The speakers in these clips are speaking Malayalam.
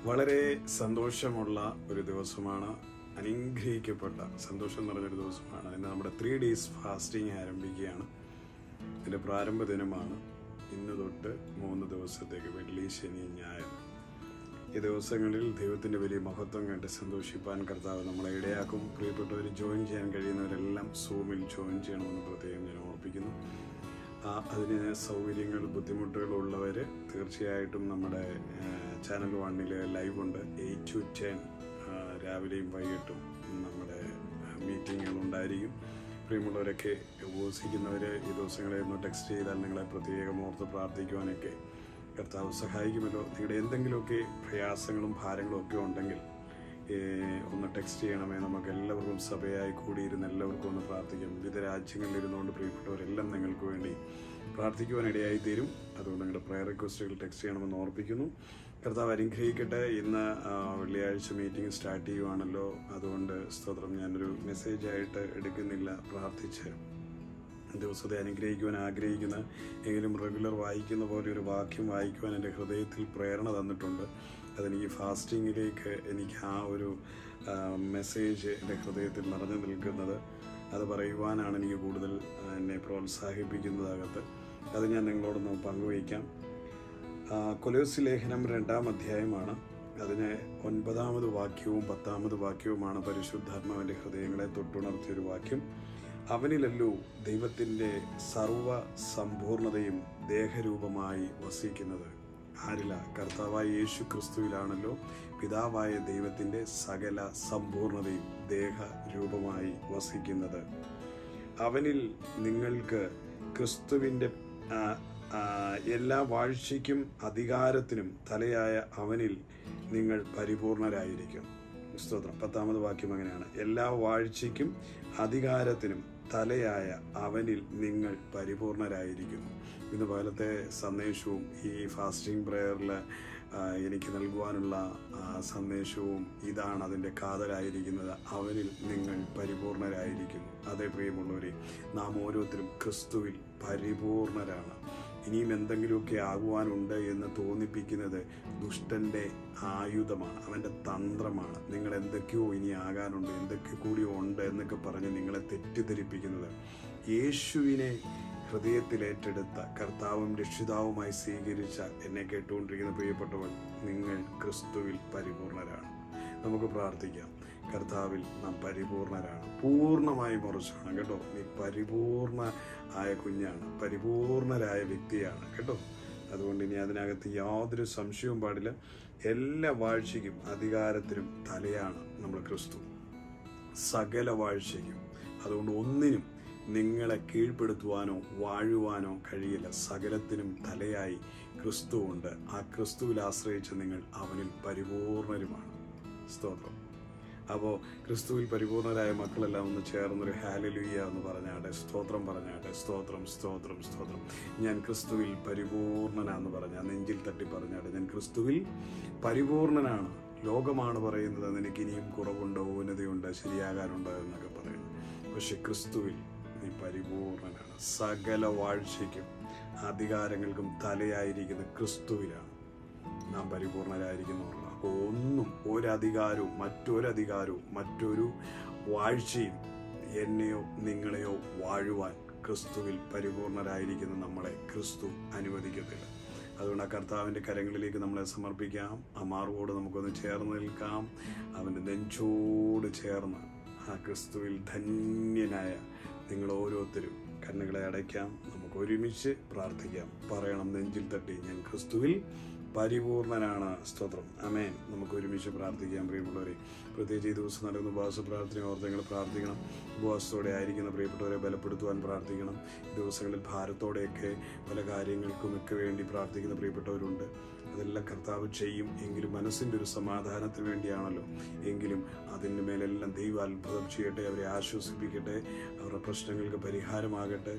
വളരെ സന്തോഷമുള്ള ഒരു ദിവസമാണ് അനുഗ്രഹിക്കപ്പെട്ട സന്തോഷം നിറഞ്ഞൊരു ദിവസമാണ് ഇന്ന് നമ്മുടെ ത്രീ ഡേയ്സ് ഫാസ്റ്റിംഗ് ആരംഭിക്കുകയാണ് ഇതിൻ്റെ പ്രാരംഭ ദിനമാണ് ഇന്ന് തൊട്ട് മൂന്ന് ദിവസത്തേക്ക് വെള്ളി ശനി ഞായർ ഈ ദിവസങ്ങളിൽ ദൈവത്തിൻ്റെ വലിയ മഹത്വം കണ്ട് സന്തോഷിപ്പാൻ കർത്താവ് നമ്മളെ ഇടയാക്കും പ്രിയപ്പെട്ടവർ ജോയിൻ ചെയ്യാൻ കഴിയുന്നവരെല്ലാം സൂമിൽ ജോയിൻ ചെയ്യണമെന്ന് പ്രത്യേകം ഞാൻ ഓർപ്പിക്കുന്നു ആ, അതിന് സൗകര്യങ്ങൾ ബുദ്ധിമുട്ടുകൾ ഉള്ളവർ തീർച്ചയായിട്ടും നമ്മുടെ ചാനൽ വണ്ണിൽ ലൈവ് ഉണ്ട് എയ്റ്റ് ടു ടെൻ രാവിലെയും വൈകിട്ടും നമ്മുടെ മീറ്റിങ്ങുകൾ ഉണ്ടായിരിക്കും പ്രിയമുള്ളവരൊക്കെ ഉപവസിക്കുന്നവർ ഈ ദിവസങ്ങളെ ഒന്ന് ടെക്സ്റ്റ് ചെയ്താൽ നിങ്ങളെ പ്രത്യേകം ഓർത്ത് പ്രാർത്ഥിക്കുവാനൊക്കെ കർത്താവ് സഹായിക്കുമല്ലോ നിങ്ങളുടെ എന്തെങ്കിലുമൊക്കെ പ്രയാസങ്ങളും ഭാരങ്ങളും ഒക്കെ ഉണ്ടെങ്കിൽ ഏഹ്, ഒന്ന് ടെക്സ്റ്റ് ചെയ്യണമേ നമുക്ക് എല്ലാവർക്കും സഭയായി കൂടിയിരുന്ന് എല്ലാവർക്കും ഒന്ന് പ്രാർത്ഥിക്കാം വിവിധ രാജ്യങ്ങളിൽ ഇരുന്നുകൊണ്ട് പ്രിയപ്പെട്ടവരെല്ലാം നിങ്ങൾക്ക് വേണ്ടി പ്രാർത്ഥിക്കുവാനിടയായി തീരും അതുകൊണ്ട് നിങ്ങളുടെ പ്രയർ റിക്വസ്റ്റുകൾ ടെക്സ്റ്റ് ചെയ്യണമെന്ന് ഓർപ്പിക്കുന്നു കർത്താവ് അനുഗ്രഹിക്കട്ടെ ഇന്ന് ആ, വെള്ളിയാഴ്ച മീറ്റിംഗ് സ്റ്റാർട്ട് ചെയ്യുവാണല്ലോ അതുകൊണ്ട് സ്തോത്രം ഞാനൊരു മെസ്സേജായിട്ട് എടുക്കുന്നില്ല പ്രാർത്ഥിച്ച് ദിവസത്തെ അനുഗ്രഹിക്കുവാൻ ആഗ്രഹിക്കുന്ന എങ്കിലും റെഗുലർ വായിക്കുന്ന പോലെ ഒരു വാക്യം വായിക്കുവാൻ എൻ്റെ ഹൃദയത്തിൽ പ്രേരണ തന്നിട്ടുണ്ട് അതെനിക്ക് ഫാസ്റ്റിങ്ങിലേക്ക് എനിക്ക് ആ ഒരു ആ, മെസ്സേജ് എൻ്റെ ഹൃദയത്തിൽ നിറഞ്ഞു നിൽക്കുന്നത് അത് പറയുവാനാണ് എനിക്ക് കൂടുതൽ ആ, എന്നെ പ്രോത്സാഹിപ്പിക്കുന്നതകത്ത് അത് ഞാൻ നിങ്ങളോടൊന്ന് പങ്കുവയ്ക്കാം ആ, കൊലോസി ലേഖനം രണ്ടാം അധ്യായമാണ് അതിന് ഒൻപതാമത് വാക്യവും പത്താമത് വാക്യവുമാണ് പരിശുദ്ധാത്മാവിൻ്റെ ഹൃദയങ്ങളെ തൊട്ടുണർത്തിയൊരു വാക്യം അവനിലല്ലോ ദൈവത്തിൻ്റെ സർവ സമ്പൂർണതയും ദേഹരൂപമായി വസിക്കുന്നത് ആരില കർത്താവായ യേശു ക്രിസ്തുവിലാണല്ലോ പിതാവായ ദൈവത്തിൻ്റെ സകല സമ്പൂർണതയും ദേഹരൂപമായി വസിക്കുന്നത് അവനിൽ നിങ്ങൾക്ക് ക്രിസ്തുവിൻ്റെ ആ, ആ, എല്ലാ വാഴ്ചയ്ക്കും അധികാരത്തിനും തലയായ അവനിൽ നിങ്ങൾ പരിപൂർണരായിരിക്കും സ്തോത്രം പത്താമത് വാക്യം അങ്ങനെയാണ് എല്ലാ വാഴ്ചയ്ക്കും അധികാരത്തിനും തലയായ അവനിൽ നിങ്ങൾ പരിപൂർണരായിരിക്കുന്നു ഇന്ന് പകലത്തെ സന്ദേശവും ഈ ഫാസ്റ്റിംഗ് പ്രെയറിൽ എനിക്ക് നൽകുവാനുള്ള ആ, സന്ദേശവും ഇതാണ് അതിൻ്റെ കാതലായിരിക്കുന്നത് അവനിൽ നിങ്ങൾ പരിപൂർണരായിരിക്കുന്നു അതേ പ്രിയമുള്ളവരെ നാം ഓരോരുത്തരും ക്രിസ്തുവിൽ പരിപൂർണരാണ് ഇനിയും എന്തെങ്കിലുമൊക്കെ ആകുവാനുണ്ട് എന്ന് തോന്നിപ്പിക്കുന്നത് ദുഷ്ടന്റെ ആയുധമാണ് അവൻ്റെ തന്ത്രമാണ് നിങ്ങൾ എന്തൊക്കെയോ ഇനി ആകാനുണ്ട് എന്തൊക്കെ കൂടിയോ ഉണ്ട് എന്നൊക്കെ പറഞ്ഞ് നിങ്ങളെ തെറ്റിദ്ധരിപ്പിക്കുന്നത് യേശുവിനെ ഹൃദയത്തിൽ ഏറ്റെടുത്ത കർത്താവും രക്ഷിതാവുമായി സ്വീകരിച്ച എന്നെ കേട്ടുകൊണ്ടിരിക്കുന്ന പ്രിയപ്പെട്ടവൻ നിങ്ങൾ ക്രിസ്തുവിൽ പരിപൂർണരാണ് നമുക്ക് പ്രാർത്ഥിക്കാം കർത്താവിൽ നാം പരിപൂർണരാണ് പൂർണ്ണമായി മുറിച്ചാണ് കേട്ടോ നീ പരിപൂർണ ആയ കുഞ്ഞാണ് പരിപൂർണരായ വ്യക്തിയാണ് കേട്ടോ അതുകൊണ്ട് ഇനി അതിനകത്ത് യാതൊരു സംശയവും പാടില്ല എല്ലാ വാഴ്ചയ്ക്കും അധികാരത്തിനും തലയാണ് നമ്മൾ ക്രിസ്തു സകല വാഴ്ചയ്ക്കും അതുകൊണ്ട് ഒന്നിനും നിങ്ങളെ കീഴ്പ്പെടുത്തുവാനോ വാഴുവാനോ കഴിയില്ല സകലത്തിനും തലയായി ക്രിസ്തു ഉണ്ട് ആ ക്രിസ്തുവിൽ ആശ്രയിച്ച് നിങ്ങൾ അവനിൽ പരിപൂർണരുമാണ് സ്തോത്രം അപ്പോൾ ക്രിസ്തുവിൽ പരിപൂർണരായ മക്കളെല്ലാം ഒന്ന് ചേർന്നൊരു ഹാലലുയ്യ എന്ന് പറഞ്ഞാട്ടെ സ്തോത്രം പറഞ്ഞാട്ടെ സ്തോത്രം സ്തോത്രം സ്തോത്രം ഞാൻ ക്രിസ്തുവിൽ പരിപൂർണനാന്ന് പറഞ്ഞ നെഞ്ചിൽ തട്ടി പറഞ്ഞാട്ടെ ഞാൻ ക്രിസ്തുവിൽ പരിപൂർണനാണ് ലോകമാണ് പറയുന്നത് നിനക്ക് ഇനിയും കുറവുണ്ടോ ഊനതയുണ്ട് ശരിയാകാനുണ്ടോ എന്നൊക്കെ പറയുന്നു പക്ഷെ ക്രിസ്തുവിൽ നീ പരിപൂർണനാണ് സകല വാഴ്ചയ്ക്കും അധികാരങ്ങൾക്കും തലയായിരിക്കുന്ന ക്രിസ്തുവിലാണ് നാം പരിപൂർണരായിരിക്കുന്നവരുള്ളൂ അപ്പോൾ ഒന്നും ഒരധികാരവും മറ്റൊരധികാരവും മറ്റൊരു വാഴ്ചയും എന്നെയോ നിങ്ങളെയോ വാഴുവാൻ ക്രിസ്തുവിൽ പരിപൂർണരായിരിക്കുന്ന നമ്മളെ ക്രിസ്തു അനുവദിക്കത്തില്ല അതുകൊണ്ട് ആ കർത്താവിൻ്റെ കരങ്ങളിലേക്ക് നമ്മളെ സമർപ്പിക്കാം ആ മാർവോട് നമുക്കൊന്ന് ചേർന്ന് നിൽക്കാം അവൻ്റെ നെഞ്ചോട് ചേർന്ന് ആ ക്രിസ്തുവിൽ ധന്യനായ നിങ്ങൾ ഓരോരുത്തരും കണ്ണുകളെ അടയ്ക്കാം നമുക്ക് ഒരുമിച്ച് പ്രാർത്ഥിക്കാം പറയണം നെഞ്ചിൽ തട്ടി ഞാൻ ക്രിസ്തുവിൽ പരിപൂർണനാണ് സ്തോത്രം അമേൻ നമുക്ക് ഒരുമിച്ച് പ്രാർത്ഥിക്കാം പ്രിയമുള്ളവരെ പ്രത്യേകിച്ച് ഈ ദിവസം നടക്കുന്ന ഉപവാസ പ്രാർത്ഥന ഓർത്ത് നിങ്ങൾ പ്രാർത്ഥിക്കണം ഉപവാസത്തോടെ ആയിരിക്കുന്ന പ്രിയപ്പെട്ടവരെ ബലപ്പെടുത്തുവാൻ പ്രാർത്ഥിക്കണം ഈ ദിവസങ്ങളിൽ ഭാരത്തോടെയൊക്കെ പല കാര്യങ്ങൾക്കുമൊക്കെ വേണ്ടി പ്രാർത്ഥിക്കുന്ന പ്രിയപ്പെട്ടവരുണ്ട് അതെല്ലാം കർത്താവ് ചെയ്യും എങ്കിലും മനസ്സിൻ്റെ ഒരു സമാധാനത്തിന് വേണ്ടിയാണല്ലോ എങ്കിലും അതിൻ്റെ മേലെല്ലാം ദൈവം അത്ഭുതം ചെയ്യട്ടെ അവരെ ആശ്വസിപ്പിക്കട്ടെ അവരുടെ പ്രശ്നങ്ങൾക്ക് പരിഹാരമാകട്ടെ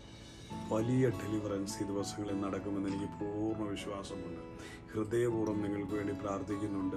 വലിയ ഡെലിവറൻസ് ഈ ദിവസങ്ങളിൽ നടക്കുമെന്ന് എനിക്ക് പൂർണ്ണ വിശ്വാസമുണ്ട് ഹൃദയപൂർവ്വം നിങ്ങൾക്ക് വേണ്ടി പ്രാർത്ഥിക്കുന്നുണ്ട്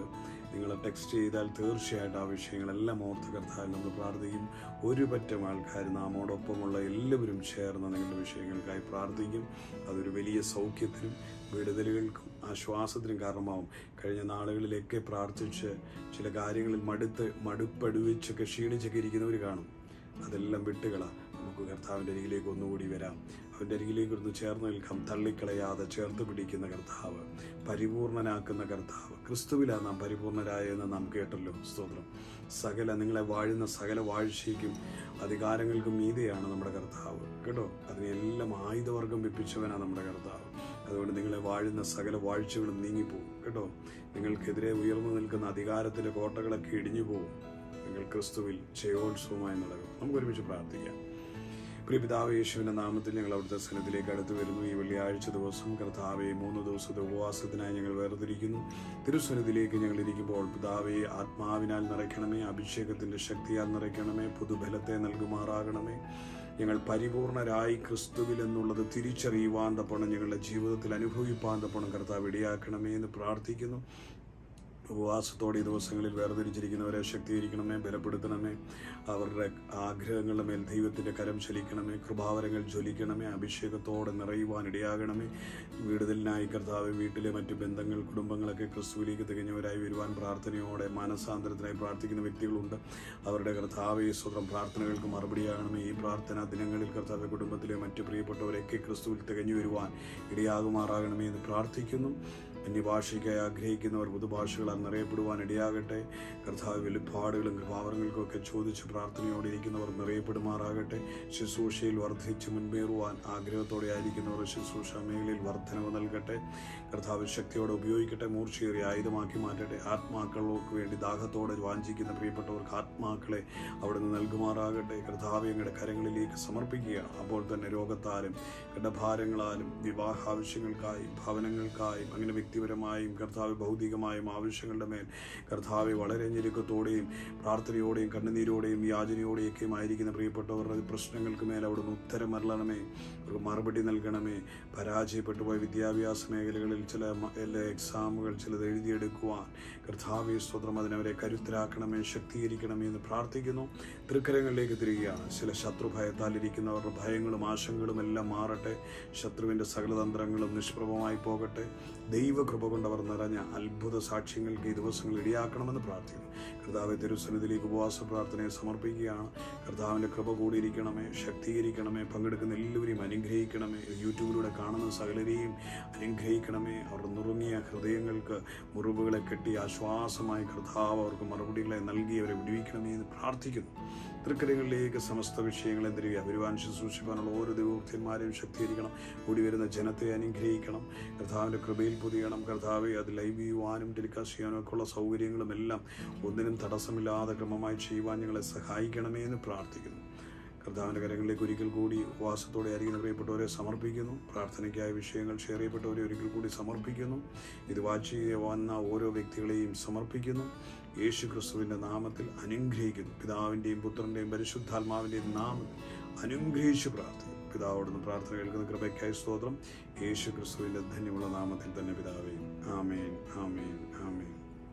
നിങ്ങൾ ടെക്സ്റ്റ് ചെയ്താൽ തീർച്ചയായിട്ടും ആ വിഷയങ്ങളെല്ലാം ഓർത്ത് കർത്താവിൽ നമ്മൾ പ്രാർത്ഥിക്കും ഒരു പറ്റം ആൾക്കാർ നാമോടൊപ്പമുള്ള എല്ലാവരും ചേർന്ന് നിങ്ങളുടെ വിഷയങ്ങൾക്കായി പ്രാർത്ഥിക്കും അതൊരു വലിയ സൗഖ്യത്തിനും വിടുതലുകൾക്കും ആശ്വാസത്തിനും കാരണമാവും കഴിഞ്ഞ നാളുകളിലൊക്കെ പ്രാർത്ഥിച്ച് ചില കാര്യങ്ങളിൽ മടുത്ത് മടുപ്പടുവിച്ചൊക്കെ ക്ഷീണിച്ചൊക്കെ ഇരിക്കുന്നവർ കാണും അതെല്ലാം വിട്ടുകള നമുക്ക് കർത്താവിൻ്റെ അരികിലേക്ക് ഒന്നുകൂടി വരാം അവൻ്റെ അരികിലേക്ക് ഒന്ന് ചേർന്ന് നിൽക്കാം തള്ളിക്കളയാതെ ചേർത്ത് പിടിക്കുന്ന കർത്താവ് പരിപൂർണനാക്കുന്ന കർത്താവ് ക്രിസ്തുവിലാണ് നാം പരിപൂർണരായെന്ന് നാം കേട്ടല്ലോ സ്തോത്രം സകല നിങ്ങളെ വാഴുന്ന സകല വാഴ്ചയ്ക്കും അധികാരങ്ങൾക്കും മീതെയാണ് നമ്മുടെ കർത്താവ് കേട്ടോ അതിനെല്ലാം ആയുധവർഗം വെപ്പിച്ചവനാണ് നമ്മുടെ കർത്താവ് അതുകൊണ്ട് നിങ്ങളെ വാഴുന്ന സകല വാഴ്ചകളും നീങ്ങിപ്പോകും കേട്ടോ നിങ്ങൾക്കെതിരെ ഉയർന്നു നിൽക്കുന്ന അധികാരത്തിൻ്റെ കോട്ടകളൊക്കെ ഇടിഞ്ഞു പോകും നിങ്ങൾ ക്രിസ്തുവിൽ ജയോത്സവമായി നടക്കും നമുക്ക് ഒരുമിച്ച് പ്രാർത്ഥിക്കാം പ്രിയപിതാവ് യേശുവിന്റെ നാമത്തിൽ ഞങ്ങൾ അവിടുത്തെ സനത്തിലേക്ക് അടുത്തു വരുന്നു ഈ വെള്ളിയാഴ്ച ദിവസം കർത്താവെ മൂന്ന് ദിവസത്തെ ഉപവാസത്തിനായി ഞങ്ങൾ വേർതിരിക്കുന്നു തിരുസ്വനത്തിലേക്ക് ഞങ്ങൾ ഇരിക്കുമ്പോൾ പിതാവെ ആത്മാവിനാൽ നിറയ്ക്കണമേ അഭിഷേകത്തിന്റെ ശക്തിയാൽ നിറയ്ക്കണമേ പുതുബലത്തെ നൽകുമാറാകണമേ ഞങ്ങൾ പരിപൂർണരായി ക്രിസ്തുവിൽ എന്നുള്ളത് തിരിച്ചറിയുവാൻ തപ്പണം ഞങ്ങളുടെ ജീവിതത്തിൽ അനുഭവിപ്പാൻ തപ്പണം കർത്താവ് ഇടയാക്കണമേ എന്ന് പ്രാർത്ഥിക്കുന്നു ഉപവാസത്തോടെ ഈ ദിവസങ്ങളിൽ വേർതിരിച്ചിരിക്കുന്നവരെ ശക്തീകരിക്കണമേ ബലപ്പെടുത്തണമേ അവരുടെ ആഗ്രഹങ്ങളുടെ മേൽ ദൈവത്തിൻ്റെ കരം ചലിക്കണമേ കൃപാവരങ്ങൾ ജ്വലിക്കണമേ അഭിഷേകത്തോടെ നിറയുവാൻ ഇടയാകണമേ വിടുതലിനായി കർത്താവ് വീട്ടിലെ മറ്റു ബന്ധങ്ങൾ കുടുംബങ്ങളൊക്കെ ക്രിസ്തുവിലേക്ക് തികഞ്ഞവരായി വരുവാൻ പ്രാർത്ഥനയോടെ മാനസാന്തരത്തിനായി പ്രാർത്ഥിക്കുന്ന വ്യക്തികളുണ്ട് അവരുടെ കർത്താവ് സ്വതം പ്രാർത്ഥനകൾക്ക് മറുപടിയാകണമേ ഈ പ്രാർത്ഥന ദിനങ്ങളിൽ കർത്താവ് കുടുംബത്തിലെ മറ്റു പ്രിയപ്പെട്ടവരൊക്കെ ക്രിസ്തുവിൽ തികഞ്ഞു വരുവാൻ ഇടയാകുമാറാകണമേ എന്ന് പ്രാർത്ഥിക്കുന്നു അന്യഭാഷയ്ക്കായി ആഗ്രഹിക്കുന്നവർ പുതുഭാഷകളാൽ നിറയപ്പെടുവാൻ ഇടയാകട്ടെ കർത്താവ് വെളിപ്പാടുകളും കൃപാവരങ്ങൾക്കും ഒക്കെ ചോദിച്ച് പ്രാർത്ഥനയോടെ ഇരിക്കുന്നവർ നിറയപ്പെടുമാറാകട്ടെ ശുശ്രൂഷയിൽ വർദ്ധിച്ച് മുൻപേറുവാൻ ആഗ്രഹത്തോടെ ആയിരിക്കുന്നവർ ശുശ്രൂഷ മേഖലയിൽ വർധനവ് നൽകട്ടെ കർത്താവ് ശക്തിയോടെ ഉപയോഗിക്കട്ടെ മൂർച്ചയേറിയ ആയുധമാക്കി മാറ്റട്ടെ ആത്മാക്കൾക്ക് വേണ്ടി ദാഹത്തോടെ വാഞ്ചിക്കുന്ന പ്രിയപ്പെട്ടവർക്ക് ആത്മാക്കളെ അവിടെ നിന്ന് നൽകുമാറാകട്ടെ കർത്താവ് ഞങ്ങളുടെ കരങ്ങളിലേക്ക് സമർപ്പിക്കുക അപ്പോൾ തന്നെ രോഗത്താലും ഘടഭാരങ്ങളാലും വിവാഹ ആവശ്യങ്ങൾക്കായും ഭവനങ്ങൾക്കായും അങ്ങനെ വ്യക്തിപരമായും കർത്താവ് ഭൗതികമായും ആവശ്യങ്ങളുടെ മേൽ കർത്താവ് വളരെ ഞെരുക്കത്തോടെയും പ്രാർത്ഥനയോടെയും കണ്ണുനീരോടെയും യാചനയോടെയൊക്കെയും ആയിരിക്കുന്ന പ്രിയപ്പെട്ടവരുടെ പ്രശ്നങ്ങൾക്ക് മേൽ അവിടുന്ന് ഉത്തരം അരളണമേ അവർക്ക് മറുപടി നൽകണമേ പരാജയപ്പെട്ടു പോയ വിദ്യാഭ്യാസ മേഖലകളിൽ ചില മ- എല്ലാ എക്സാമുകൾ ചിലത് എഴുതിയെടുക്കുവാൻ കർത്താവെ സ്വതന്ത്രം അതിനവരെ കരുത്തരാക്കണമേ ശക്തീകരിക്കണമേ എന്ന് പ്രാർത്ഥിക്കുന്നു തൃക്കരങ്ങളിലേക്ക് തിരികുകയാണ് ചില ശത്രു ഭയത്താൽ ഇരിക്കുന്നവരുടെ ഭയങ്ങളും ആശങ്കകളും എല്ലാം മാറട്ടെ ശത്രുവിൻ്റെ സകലതന്ത്രങ്ങളും നിഷ്പ്രഭമായി പോകട്ടെ ദൈവകൃപ കൊണ്ടവർ നിറഞ്ഞ അത്ഭുത സാക്ഷ്യങ്ങൾക്ക് ഈ ദിവസങ്ങൾ ഇടയാക്കണമെന്ന് പ്രാർത്ഥിക്കുന്നു കർത്താവ് തിരുസന്നിധിയിലേക്ക് ഉപവാസ പ്രാർത്ഥനയെ സമർപ്പിക്കുകയാണ് കർത്താവിൻ്റെ കൃപ കൂടിയിരിക്കണമേ ശക്തീകരിക്കണമേ പങ്കെടുക്കുന്ന എല്ലാവരെയും അനുഗ്രഹിക്കണമേ യൂട്യൂബിലൂടെ കാണുന്ന സകലരെയും അനുഗ്രഹിക്കണമേ അവർ നുറുങ്ങിയ ഹൃദയങ്ങൾക്ക് മുറിവുകളെ കെട്ടി ആശ്വാസമായി കർത്താവ് അവർക്ക് മറുപടികളെ നൽകി അവരെ വിടുവിക്കണമേ എന്ന് പ്രാർത്ഥിക്കുന്നു തൃക്കരങ്ങളിലേക്ക് സമസ്ത വിഷയങ്ങളെ തിരികെ വരുവാൻ ശുശ്രൂഷിക്കാനുള്ള ഓരോ ദൈവഭക്തന്മാരെയും ശക്തീകരിക്കണം കൂടി വരുന്ന ജനത്തെ അനുഗ്രഹിക്കണം കർത്താവിൻ്റെ കൃപയിൽ പുതിയണം കർത്താവെ അത് ലൈവ് ചെയ്യുവാനും ടെലികാസ്റ്റ് ചെയ്യാനും ഒക്കെ ഉള്ള സൗകര്യങ്ങളും എല്ലാം ഒന്നിനും തടസ്സമില്ലാതെ ക്രമമായി ചെയ്യുവാൻ ഞങ്ങളെ സഹായിക്കണമേ എന്ന് പ്രാർത്ഥിക്കുന്നു കർത്താവിൻ്റെ കരങ്ങളിലേക്ക് ഒരിക്കൽ കൂടി ഉപവാസത്തോടെ ആയിരിക്കുന്ന പ്രിയപ്പെട്ടവരെ സമർപ്പിക്കുന്നു പ്രാർത്ഥനയ്ക്കായ വിഷയങ്ങൾ ഷെയർ ചെയ്യപ്പെട്ടവരെ ഒരിക്കൽ കൂടി സമർപ്പിക്കുന്നു ഇത് വാച്ച് ചെയ്യ വന്ന ഓരോ വ്യക്തികളെയും സമർപ്പിക്കുന്നു യേശു ക്രിസ്തുവിൻ്റെ നാമത്തിൽ അനുഗ്രഹിക്കുന്നു പിതാവിൻ്റെയും പുത്രൻ്റെയും പരിശുദ്ധാത്മാവിൻ്റെയും നാമത്തിൽ അനുഗ്രഹിച്ച് പ്രാർത്ഥിക്കുന്നു പിതാവോടുന്ന് പ്രാർത്ഥന കേൾക്കുന്ന കൃപയ്ക്കായി സ്തോത്രം യേശു ക്രിസ്തുവിൻ്റെ ധന്യമുള്ള നാമത്തിൽ തന്നെ പിതാവേ ആമേൻ ആമേൻ ആമേൻ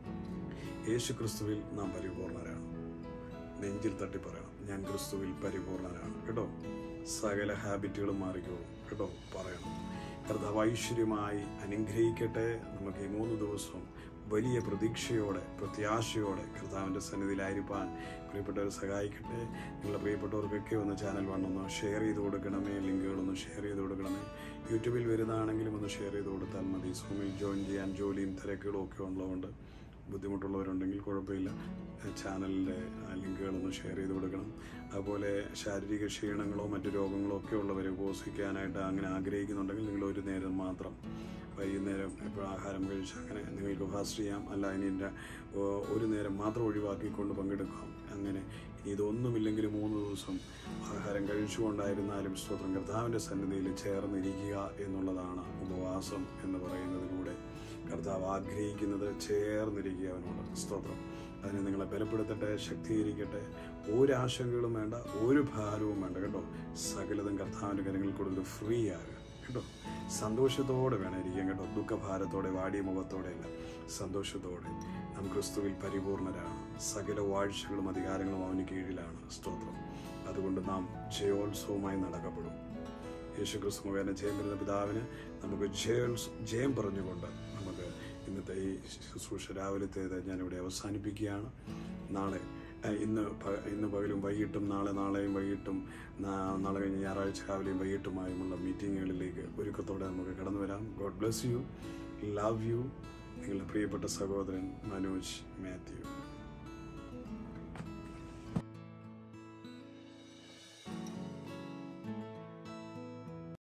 യേശു ക്രിസ്തുവിൽ നാം പരിപൂർണരാണ് നെഞ്ചിൽ തട്ടി പറയണം ഞാൻ ക്രിസ്തുവിൽ പരിപൂർണനാണ് കേട്ടോ സകല ഹാബിറ്റുകളും മാറിക്കോളും കേട്ടോ പറയണം കർത്താവ് ഐശ്വര്യമായി അനുഗ്രഹിക്കട്ടെ നമുക്ക് ഈ മൂന്ന് ദിവസവും വലിയ പ്രതീക്ഷയോടെ പ്രത്യാശയോടെ കർത്താവിൻ്റെ സന്നിധിയിലായിരിക്കാൻ പ്രിയപ്പെട്ടവരെ സഹായിക്കട്ടെ നിങ്ങളുടെ പ്രിയപ്പെട്ടവർക്കൊക്കെ ഒന്ന് ചാനൽ വന്നൊന്ന് ഷെയർ ചെയ്ത് കൊടുക്കണമേ ലിങ്കുകളൊന്ന് ഷെയർ ചെയ്ത് കൊടുക്കണമേ യൂട്യൂബിൽ വരുന്നതാണെങ്കിലും ഒന്ന് ഷെയർ ചെയ്ത് കൊടുത്താൽ മതി സൂമിൽ ജോയിൻ ചെയ്യാൻ ജോലിയും തിരക്കുകളും ഒക്കെ ഉള്ളതുകൊണ്ട് ബുദ്ധിമുട്ടുള്ളവരുണ്ടെങ്കിൽ കുഴപ്പമില്ല ചാനലിൻ്റെ ലിങ്കുകളൊന്ന് ഷെയർ ചെയ്ത് കൊടുക്കണം അതുപോലെ ശാരീരിക ക്ഷീണങ്ങളോ മറ്റു രോഗങ്ങളോ ഒക്കെ ഉള്ളവരെ ഉപസിക്കാനായിട്ട് അങ്ങനെ ആഗ്രഹിക്കുന്നുണ്ടെങ്കിൽ നിങ്ങൾ ഒരു നേരം മാത്രം വൈകുന്നേരം ഇപ്പോൾ ആഹാരം കഴിച്ച് അങ്ങനെ നിങ്ങൾക്ക് ഫാസ്റ്റ് ചെയ്യാം അല്ല ഇനി എൻ്റെ ഒരു നേരം മാത്രം ഒഴിവാക്കിക്കൊണ്ട് പങ്കെടുക്കാം അങ്ങനെ ഇനി ഇതൊന്നുമില്ലെങ്കിൽ മൂന്ന് ദിവസം ആഹാരം കഴിച്ചുകൊണ്ടായിരുന്നാലും സ്തോത്രം കർത്താവിൻ്റെ സന്നിധിയിൽ ചേർന്നിരിക്കുക എന്നുള്ളതാണ് ഉപവാസം എന്ന് പറയുന്നതിലൂടെ കർത്താവ് ആഗ്രഹിക്കുന്നത് ചേർന്നിരിക്കുക അവനോട് സ്തോത്രം അതിനെ നിങ്ങളെ ബലപ്പെടുത്തട്ടെ ശക്തീകരിക്കട്ടെ ഒരു ആശങ്കകളും വേണ്ട ഒരു ഭാരവും വേണ്ട കേട്ടോ സകലതും കർത്താവിൻ്റെ കരങ്ങളിൽ കൊടുത്ത് ഫ്രീ ആകുക കേട്ടോ സന്തോഷത്തോടെ വേണം ഇരിക്കാൻ കേട്ടോ ദുഃഖഭാരത്തോടെ വാടിയ മുഖത്തോടെ അല്ല സന്തോഷത്തോടെ നാം ക്രിസ്തുവിൽ പരിപൂർണരാണ് സകല വാഴ്ചകളും അധികാരങ്ങളും അവന് കീഴിലാണ് സ്തോത്രം അതുകൊണ്ട് നാം ജയോത്സവമായി നടക്കപ്പെടും യേശു ക്രിസ്തു മുഖേന ജയം വരുന്ന പിതാവിന് നമുക്ക് ജയോത്സ ജയം പറഞ്ഞുകൊണ്ട് നമുക്ക് ഇന്നത്തെ ഈ ശുശ്രൂഷ രാവിലത്തേത് ഞാനിവിടെ അവസാനിപ്പിക്കുകയാണ് നാളെ ഏഹ്, ഇന്ന് പ- ഇന്ന് പകലും വൈകിട്ടും നാളെ നാളെയും വൈകിട്ടും നാ- നാളെ കഴിഞ്ഞ് ഞായറാഴ്ച രാവിലെയും വൈകിട്ടുമായുമുള്ള മീറ്റിങ്ങുകളിലേക്ക് ഒരുക്കത്തോടെ നമുക്ക് കടന്നു വരാം god bless you love you നിങ്ങളുടെ പ്രിയപ്പെട്ട സഹോദരൻ മനോജ് മാത്യു